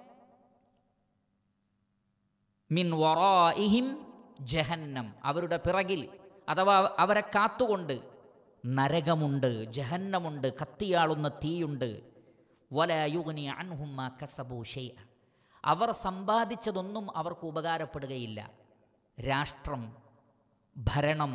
മിൻ വറായിഹിം ജഹന്നം അവരുടെ പിറകിൽ അഥവാ അവരെ കാത്തുകൊണ്ട് നരകമുണ്ട് ജഹന്നമുണ്ട് കത്തിയാളുന്ന തീയുണ്ട് വലയുഗ്നി അൻഹുമ്മ കസബു ഷെയ്അ അവർ സമ്പാദിച്ചതൊന്നും അവർക്ക് ഉപകാരപ്പെടുകയില്ല രാഷ്ട്രം ഭരണം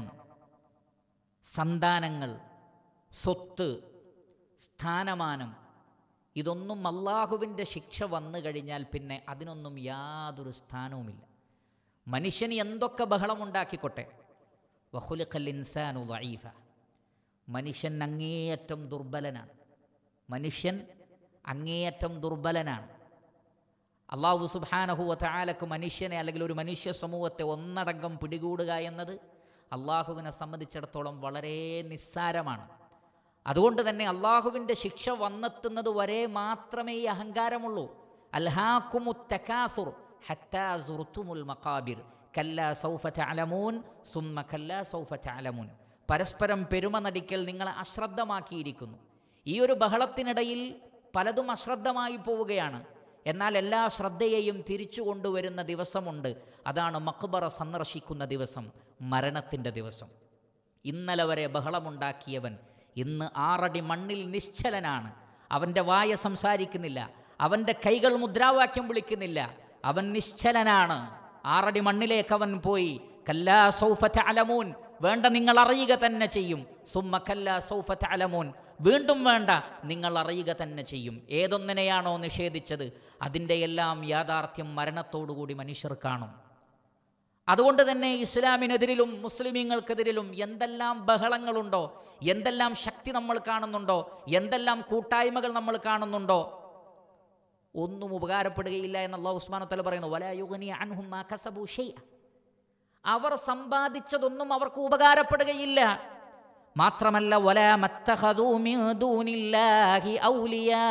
സന്താനങ്ങൾ സ്വത്ത് സ്ഥാനമാനം ഇതൊന്നും അള്ളാഹുവിൻ്റെ ശിക്ഷ വന്നു കഴിഞ്ഞാൽ പിന്നെ അതിനൊന്നും യാതൊരു സ്ഥാനവുമില്ല മനുഷ്യന് എന്തൊക്കെ ബഹളമുണ്ടാക്കിക്കൊട്ടെ വഹുലിഖൽ ഇൻസാനു ദഈഫ മനുഷ്യൻ അങ്ങേയറ്റം ദുർബലനാണ് മനുഷ്യൻ അങ്ങേയറ്റം ദുർബലനാണ് അള്ളാഹു സുബാനഹുവ താലക്ക് മനുഷ്യനെ അല്ലെങ്കിൽ ഒരു മനുഷ്യ സമൂഹത്തെ ഒന്നടങ്കം പിടികൂടുക എന്നത് അള്ളാഹുവിനെ സംബന്ധിച്ചിടത്തോളം വളരെ നിസ്സാരമാണ് അതുകൊണ്ട് തന്നെ അള്ളാഹുവിൻ്റെ ശിക്ഷ വന്നെത്തുന്നത് വരെ മാത്രമേ ഈ അഹങ്കാരമുള്ളൂ അൽഹാക്കുമു തക്കാസുർ ഹത്താ സുർത്തുമുൽ മക്കാബിർ കല്ല സൗഫ തഅലമൂൻ സുമ്മ കല്ല സൗഫ തഅലമൂൻ പരസ്പരം പെരുമ നടിക്കൽ നിങ്ങളെ അശ്രദ്ധമാക്കിയിരിക്കുന്നു ഈ ഒരു ബഹളത്തിനിടയിൽ പലതും അശ്രദ്ധമായി പോവുകയാണ് എന്നാൽ എല്ലാ ശ്രദ്ധയെയും തിരിച്ചു കൊണ്ടുവരുന്ന ദിവസമുണ്ട് അതാണ് മക്ബറ സന്ദർശിക്കുന്ന ദിവസം മരണത്തിൻ്റെ ദിവസം ഇന്നലെ വരെ ബഹളമുണ്ടാക്കിയവൻ ഇന്ന് ആറടി മണ്ണിൽ നിശ്ചലനാണ് അവൻ്റെ വായ സംസാരിക്കുന്നില്ല അവൻ്റെ കൈകൾ മുദ്രാവാക്യം വിളിക്കുന്നില്ല അവൻ നിശ്ചലനാണ് ആറടി മണ്ണിലേക്ക് അവൻ പോയി കല്ലാ സൗഫ അലമൂൻ വേണ്ട നിങ്ങൾ അറിയുക തന്നെ ചെയ്യും സുമ്മ കല്ലാ സൗഫ അലമൂൻ വീണ്ടും വേണ്ട നിങ്ങൾ അറിയുക തന്നെ ചെയ്യും ഏതൊന്നിനെയാണോ നിഷേധിച്ചത് അതിൻ്റെ എല്ലാം യാഥാർത്ഥ്യം മരണത്തോടുകൂടി മനുഷ്യർ കാണും അതുകൊണ്ട് തന്നെ ഇസ്ലാമിനെതിരിലും മുസ്ലിമീങ്ങൾക്കെതിരിലും എന്തെല്ലാം ബഹളങ്ങളുണ്ടോ എന്തെല്ലാം ശക്തി നമ്മൾ കാണുന്നുണ്ടോ എന്തെല്ലാം കൂട്ടായ്മകൾ നമ്മൾ കാണുന്നുണ്ടോ ഒന്നും ഉപകാരപ്പെടുകയില്ല എന്ന് അള്ളാഹു ഉസ്മാൻ തല പറയുന്നു വലായുഗനി അൻഹും മാ കസബു ഷൈഅ അവർ സമ്പാദിച്ചതൊന്നും അവർക്ക് ഉപകാരപ്പെടുകയില്ല മാത്രമല്ല വല മത്തഖദൂ മിൻ ദൂനില്ലാഹി ഔലിയാ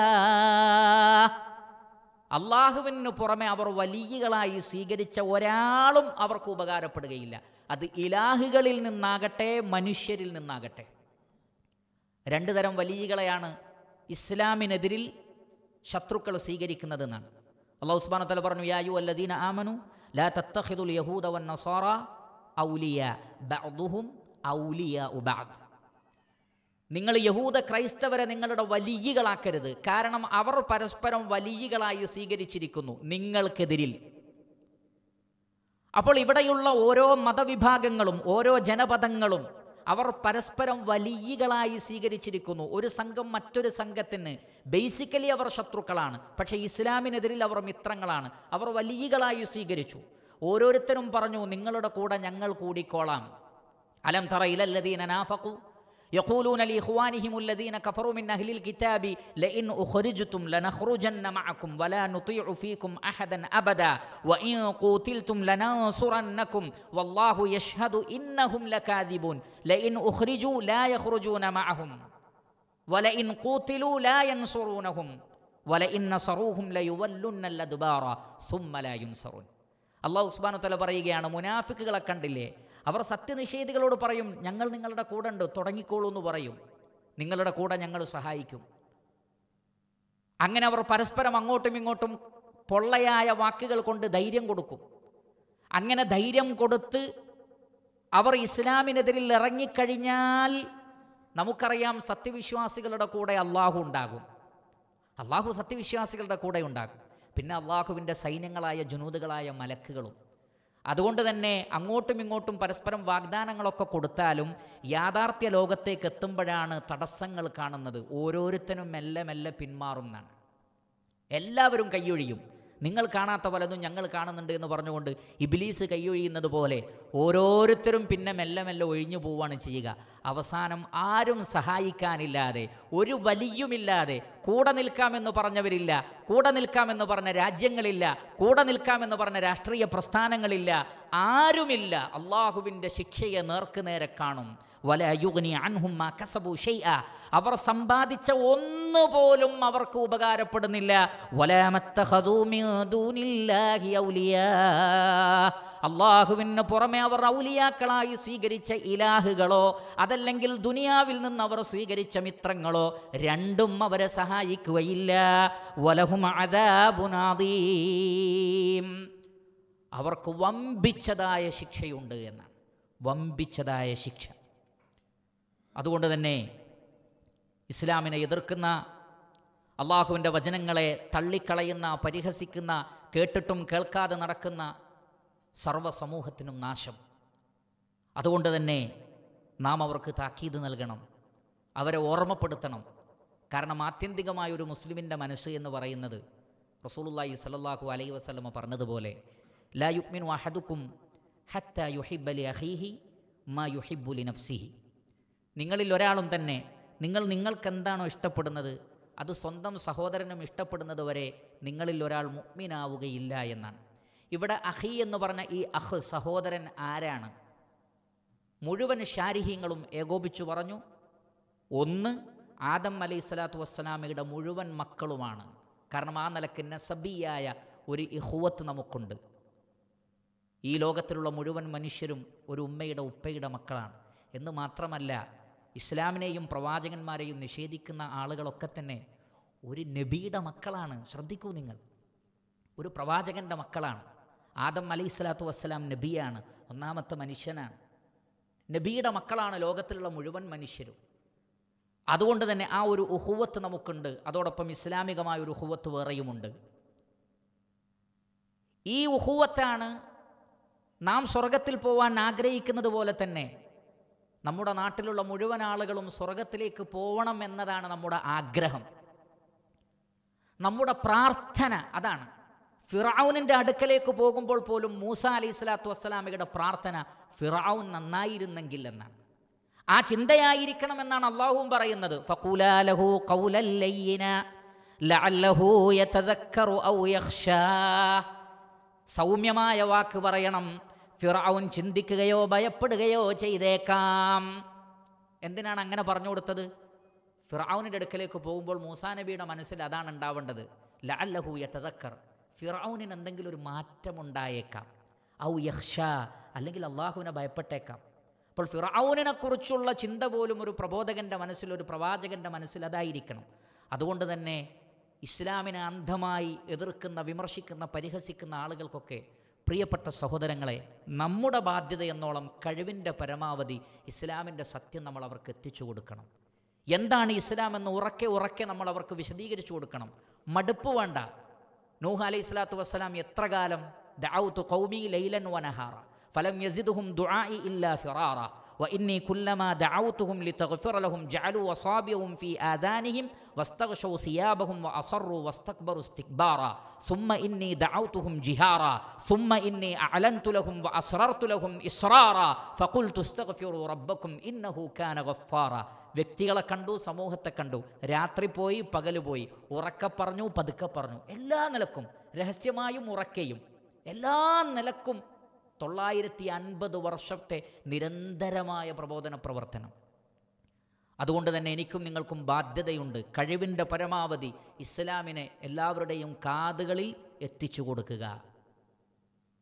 അള്ളാഹുവിന് പുറമെ അവർ വലിയകളായി സ്വീകരിച്ച ഒരാളും അവർക്ക് ഉപകാരപ്പെടുകയില്ല അത് ഇലാഹുകളിൽ നിന്നാകട്ടെ മനുഷ്യരിൽ നിന്നാകട്ടെ രണ്ട് തരം വലിയകളെയാണ് ഇസ്ലാമിനെതിരിൽ ശത്രുക്കൾ സ്വീകരിക്കുന്നതെന്നാണ് അള്ളാഹു ഉസ്മാൻ തല പറഞ്ഞു യായു അല്ലദീന ആമനു ലാ തത്തഖിദുൽ യഹൂദ വൻ നസാറ ഔലിയ ബഅദുഹും ഔലിയ ഉബഅദ് നിങ്ങൾ യഹൂദ ക്രൈസ്തവരെ നിങ്ങളുടെ വലിയകളാക്കരുത് കാരണം അവർ പരസ്പരം വലിയകളായി സ്വീകരിച്ചിരിക്കുന്നു നിങ്ങൾക്കെതിരിൽ അപ്പോൾ ഇവിടെയുള്ള ഓരോ മതവിഭാഗങ്ങളും ഓരോ ജനപദങ്ങളും അവർ പരസ്പരം വലിയകളായി സ്വീകരിച്ചിരിക്കുന്നു ഒരു സംഘം മറ്റൊരു സംഘത്തിന് ബേസിക്കലി അവർ ശത്രുക്കളാണ് പക്ഷേ ഇസ്ലാമിനെതിരിൽ അവർ മിത്രങ്ങളാണ് അവർ വലിയകളായി സ്വീകരിച്ചു ഓരോരുത്തരും പറഞ്ഞു നിങ്ങളുടെ കൂടെ ഞങ്ങൾ കൂടിക്കോളാം അലം തറ ഇലല്ലദീന നാഫഖു يقولون لإخوانهم الذين كفروا من أهل الكتاب لئن أخرجتم لنخرجن معكم ولا نطيع فيكم أحدا أبدا وإن قتلتم لننصرنكم والله يشهد إنهم لكاذبون لئن أخرجوا لا يخرجون معهم ولئن قتلوا لا ينصرونهم ولئن نصروهم ليولن الأدبار ثم لا ينصرون അള്ളാഹു ഉസ്മാനു തല പറയുകയാണ് മുനാഫിക്കുകളെ കണ്ടില്ലേ അവർ സത്യനിഷേധികളോട് പറയും ഞങ്ങൾ നിങ്ങളുടെ കൂടെ ഉണ്ട് തുടങ്ങിക്കോളൂ എന്ന് പറയും നിങ്ങളുടെ കൂടെ ഞങ്ങൾ സഹായിക്കും അങ്ങനെ അവർ പരസ്പരം അങ്ങോട്ടും ഇങ്ങോട്ടും പൊള്ളയായ വാക്കുകൾ കൊണ്ട് ധൈര്യം കൊടുക്കും അങ്ങനെ ധൈര്യം കൊടുത്ത് അവർ ഇസ്ലാമിനെതിരിൽ ഇറങ്ങിക്കഴിഞ്ഞാൽ നമുക്കറിയാം സത്യവിശ്വാസികളുടെ കൂടെ അള്ളാഹു ഉണ്ടാകും അള്ളാഹു സത്യവിശ്വാസികളുടെ കൂടെ ഉണ്ടാകും പിന്നെ അള്ളാഹുവിൻ്റെ സൈന്യങ്ങളായ ജുനൂദുകളായ മലക്കുകളും അതുകൊണ്ട് തന്നെ അങ്ങോട്ടും ഇങ്ങോട്ടും പരസ്പരം വാഗ്ദാനങ്ങളൊക്കെ കൊടുത്താലും യാഥാർത്ഥ്യ ലോകത്തേക്ക് എത്തുമ്പോഴാണ് തടസ്സങ്ങൾ കാണുന്നത് ഓരോരുത്തരും മെല്ലെ മെല്ലെ പിന്മാറുന്നതാണ് എല്ലാവരും കൈയൊഴിയും നിങ്ങൾ കാണാത്ത പലതും ഞങ്ങൾ കാണുന്നുണ്ട് എന്ന് പറഞ്ഞുകൊണ്ട് ഇബിലീസ് കൈയൊഴിയുന്നത് പോലെ ഓരോരുത്തരും പിന്നെ മെല്ലെ മെല്ലെ ഒഴിഞ്ഞു പോവുകയാണ് ചെയ്യുക അവസാനം ആരും സഹായിക്കാനില്ലാതെ ഒരു വലിയുമില്ലാതെ കൂടെ നിൽക്കാമെന്ന് പറഞ്ഞവരില്ല കൂടെ നിൽക്കാമെന്ന് പറഞ്ഞ രാജ്യങ്ങളില്ല കൂടെ നിൽക്കാമെന്ന് പറഞ്ഞ രാഷ്ട്രീയ പ്രസ്ഥാനങ്ങളില്ല ആരുമില്ല അള്ളാഹുവിൻ്റെ ശിക്ഷയെ നേർക്കുനേരെ കാണും വല യുഗ്നി അൻഹും മാ കസബു ഷൈഅ അവർ സമ്പാദിച്ച ഒന്നുപോലും അവർക്ക് ഉപകാരപ്പെടുന്നില്ല വലാമത്തഖദൂ മിൻ ദൂനില്ലാഹി ഔലിയാ അള്ളാഹുവിന് പുറമെ അവർ ഔലിയാക്കളായി സ്വീകരിച്ച ഇലാഹുകളോ അതല്ലെങ്കിൽ ദുനിയാവിൽ നിന്ന് അവർ സ്വീകരിച്ച മിത്രങ്ങളോ രണ്ടും അവരെ സഹായിക്കുകയില്ല വലഹും അദാബുനാദീം അവർക്ക് വമ്പിച്ചതായ ശിക്ഷയുണ്ട് എന്നാണ് വമ്പിച്ചതായ ശിക്ഷ അതുകൊണ്ട് തന്നെ ഇസ്ലാമിനെ എതിർക്കുന്ന അള്ളാഹുവിൻ്റെ വചനങ്ങളെ തള്ളിക്കളയുന്ന പരിഹസിക്കുന്ന കേട്ടിട്ടും കേൾക്കാതെ നടക്കുന്ന സർവ്വസമൂഹത്തിനും നാശം അതുകൊണ്ട് തന്നെ നാം അവർക്ക് താക്കീത് നൽകണം അവരെ ഓർമ്മപ്പെടുത്തണം കാരണം ആത്യന്തികമായ ഒരു മുസ്ലിമിൻ്റെ മനസ്സ് എന്ന് പറയുന്നത് റസൂലുള്ളാഹി സ്വല്ലല്ലാഹു അലൈഹി വസല്ലമ പറഞ്ഞതുപോലെ ലാ യുക്മിനു അഹദുക്കും ഹത്ത യുഹിബ്ബലി അഹീഹി മാ യുഹിബ്ബുലി നഫ്സിഹി നിങ്ങളിൽ ഒരാളും തന്നെ നിങ്ങൾ നിങ്ങൾക്ക് എന്താണോ ഇഷ്ടപ്പെടുന്നത് അത് സ്വന്തം സഹോദരനും ഇഷ്ടപ്പെടുന്നത് വരെ നിങ്ങളിൽ ഒരാൾ മുഗ്മിനാവുകയില്ല എന്നാണ് ഇവിടെ അഹി എന്ന് പറഞ്ഞ ഈ അഹ് സഹോദരൻ ആരാണ് മുഴുവൻ ശാരിഹ്യങ്ങളും ഏകോപിച്ചു പറഞ്ഞു ഒന്ന് ആദം അലൈഹി സ്വലാത്തു വസ്സലാമയുടെ മുഴുവൻ മക്കളുമാണ് കാരണം ആ നിലക്ക് നസബിയായ ഒരു ഇഹുവത്ത് നമുക്കുണ്ട് ഈ ലോകത്തിലുള്ള മുഴുവൻ മനുഷ്യരും ഒരു ഉമ്മയുടെ ഉപ്പയുടെ മക്കളാണ് എന്ന് മാത്രമല്ല ഇസ്ലാമിനെയും പ്രവാചകന്മാരെയും നിഷേധിക്കുന്ന ആളുകളൊക്കെ തന്നെ ഒരു നബിയുടെ മക്കളാണ് ശ്രദ്ധിക്കൂ നിങ്ങൾ ഒരു പ്രവാചകൻ്റെ മക്കളാണ് ആദം അലൈഹി സ്വലാത്തു വസ്സലാം നബിയാണ് ഒന്നാമത്തെ മനുഷ്യനാണ് നബിയുടെ മക്കളാണ് ലോകത്തിലുള്ള മുഴുവൻ മനുഷ്യരും അതുകൊണ്ട് തന്നെ ആ ഒരു ഉഹുവത്ത് നമുക്കുണ്ട് അതോടൊപ്പം ഇസ്ലാമികമായ ഒരു ഉഹുവത്ത് വേറെയുമുണ്ട് ഈ ഉഹുവത്താണ് നാം സ്വർഗത്തിൽ പോവാൻ ആഗ്രഹിക്കുന്നത് പോലെ തന്നെ നമ്മുടെ നാട്ടിലുള്ള മുഴുവൻ ആളുകളും സ്വർഗത്തിലേക്ക് പോകണം എന്നതാണ് നമ്മുടെ ആഗ്രഹം നമ്മുടെ പ്രാർത്ഥന അതാണ് ഫിറൌനിൻ്റെ അടുക്കലേക്ക് പോകുമ്പോൾ പോലും മൂസ അലൈഹി സ്വലാത്തു വസ്സലാമയുടെ പ്രാർത്ഥന ഫിറൌൻ നന്നായിരുന്നെങ്കിൽ എന്നാണ് ആ ചിന്തയായിരിക്കണം എന്നാണ് അള്ളാഹുവും പറയുന്നത് ഫഖൂലാലഹു ഖൗലൻ ലയ്യിന ലഅല്ലഹു യതദക്കറു ഔ യഖ്ഷാ സൗമ്യമായ വാക്ക് പറയണം ഫിറൌൻ ചിന്തിക്കുകയോ ഭയപ്പെടുകയോ ചെയ്തേക്കാം എന്തിനാണ് അങ്ങനെ പറഞ്ഞു കൊടുത്തത് ഫിറൌനിൻ്റെ അടുക്കലേക്ക് പോകുമ്പോൾ മൂസാ നബിയുടെ മനസ്സിൽ അതാണ് ഉണ്ടാവേണ്ടത് ലഅല്ലഹു യതദക്കർ ഫിറൌനിന് എന്തെങ്കിലും ഒരു മാറ്റമുണ്ടായേക്കാം ഔ യഹ്ഷ അല്ലെങ്കിൽ അള്ളാഹുവിനെ ഭയപ്പെട്ടേക്കാം അപ്പോൾ ഫിറൌനിനെ കുറിച്ചുള്ള ചിന്ത പോലും ഒരു പ്രബോധകൻ്റെ മനസ്സിൽ ഒരു പ്രവാചകൻ്റെ മനസ്സിൽ അതായിരിക്കണം അതുകൊണ്ട് തന്നെ ഇസ്ലാമിനെ അന്ധമായി എതിർക്കുന്ന വിമർശിക്കുന്ന പരിഹസിക്കുന്ന ആളുകൾക്കൊക്കെ പ്രിയപ്പെട്ട സഹോദരങ്ങളെ നമ്മുടെ ബാധ്യത എന്നോളം കഴിവിൻ്റെ പരമാവധി ഇസ്ലാമിൻ്റെ സത്യം നമ്മൾ അവർക്ക് എത്തിച്ചു കൊടുക്കണം എന്താണ് ഇസ്ലാം എന്ന് ഉറക്കെ ഉറക്കെ നമ്മൾ അവർക്ക് വിശദീകരിച്ചു കൊടുക്കണം മടുപ്പ് വേണ്ട നൂഹ് അലൈഹി സ്വലാത്തു വസ്സലാം എത്ര കാലം ദഅൗതു ഖൗമി ലൈലൻ വനഹാറ ഫലം യസിദുഹും ദുആഇ ഇല്ലാ ഫിറാറ وإني كلما دعوتهم لتغفر لهم جعلوا أصابعهم في آذانهم واستغشوا ثيابهم وأصروا واستكبروا استكبارا ثم إني دعوتهم جهارا ثم إني أعلنت لهم وأسررت لهم إسرارا فقلت استغفروا ربكم إنه كان غفارا വ്യക്തികളെ കണ്ടു സമൂഹത്തെ കണ്ടു രാത്രി പോയി പകല് പോയി ഉറക്കെ പറഞ്ഞു പതുക്കെ പറഞ്ഞു എല്ലാ നിലക്കും രഹസ്യമായും ഉറക്കെയും എല്ലാ നിലക്കും തൊള്ളായിരത്തി അൻപത് വർഷത്തെ നിരന്തരമായ പ്രബോധന പ്രവർത്തനം അതുകൊണ്ട് തന്നെ എനിക്കും നിങ്ങൾക്കും ബാധ്യതയുണ്ട് കഴിവിൻ്റെ പരമാവധി ഇസ്ലാമിനെ എല്ലാവരുടെയും കാതുകളിൽ എത്തിച്ചു കൊടുക്കുക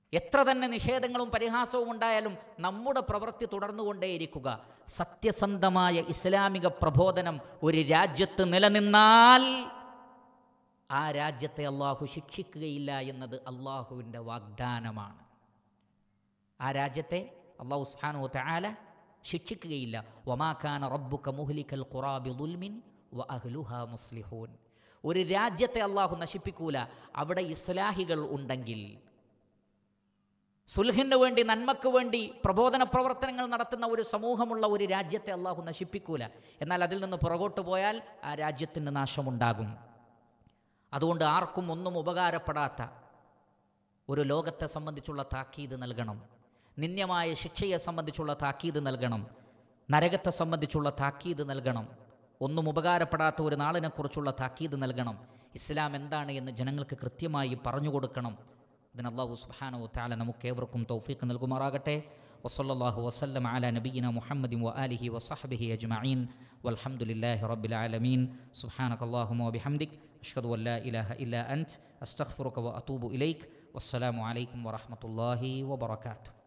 എത്ര തന്നെ നിഷേധങ്ങളും പരിഹാസവും ഉണ്ടായാലും നമ്മുടെ പ്രവൃത്തി തുടർന്നുകൊണ്ടേയിരിക്കുക സത്യസന്ധമായ ഇസ്ലാമിക പ്രബോധനം ഒരു രാജ്യത്ത് നിലനിന്നാൽ ആ രാജ്യത്തെ അള്ളാഹു ശിക്ഷിക്കുകയില്ല എന്നത് അള്ളാഹുവിൻ്റെ വാഗ്ദാനമാണ് ആ രാജ്യത്തെ അള്ളാഹു സുബ്ഹാനഹു തആല ശിക്ഷിക്കുകയില്ല വമാക്കാന റബ്ബുക മുഹ്ലിക്കൽ ഖുറാബി ദുൽമിൻ വ അഹ്ലുഹാ മുസ്ലിഹൂൻ ഒരു രാജ്യത്തെ അള്ളാഹു നശിപ്പിക്കൂല അവിടെ ഇസ്ലാഹികൾ ഉണ്ടെങ്കിൽ സുൽഹിന് വേണ്ടി നന്മക്ക് വേണ്ടി പ്രബോധന പ്രവർത്തനങ്ങൾ നടത്തുന്ന ഒരു സമൂഹമുള്ള ഒരു രാജ്യത്തെ അള്ളാഹു നശിപ്പിക്കൂല എന്നാൽ അതിൽ നിന്ന് പുറകോട്ട് പോയാൽ ആ രാജ്യത്തിന് നാശമുണ്ടാകും അതുകൊണ്ട് ആർക്കും ഒന്നും ഉപകാരപ്പെടാത്ത ഒരു ലോകത്തെ സംബന്ധിച്ചുള്ള താക്കീത് നൽകണം നിന്യമായ ശിക്ഷയെ സംബന്ധിച്ചുള്ള താക്കീത് നൽകണം നരകത്തെ സംബന്ധിച്ചുള്ള താക്കീത് നൽകണം ഒന്നും ഉപകാരപ്പെടാത്ത ഒരു നാളിനെക്കുറിച്ചുള്ള താക്കീത് നൽകണം ഇസ്ലാം എന്താണ് എന്ന് ജനങ്ങൾക്ക് കൃത്യമായി പറഞ്ഞു കൊടുക്കണം അതിന് അള്ളാഹു സുബ്ഹാനഹു തആല നമുക്ക് ഏവർക്കും തൗഫീഖ് നൽകുമാറാകട്ടെ വസല്ലല്ലാഹു വസല്ലം അല നബിയിന മുഹമ്മദിൻ വ ആലിഹി വസഹ്ബിഹി അജ്മഈൻ വൽഹംദുലില്ലാഹി റബ്ബിൽ ആലമീൻ സുബ്ഹാനകല്ലാഹുമ്മ വബിഹംദിക് അഷ്ഹദു അൻ ലാ ഇലാഹ ഇല്ലാ അൻത് അസ്തഗ്ഫിറുക വ അതൂബു ഇലൈക് വസ്സലാമു അലൈക്കും വറഹ്മത്തുള്ളാഹി വബറകാതുഹു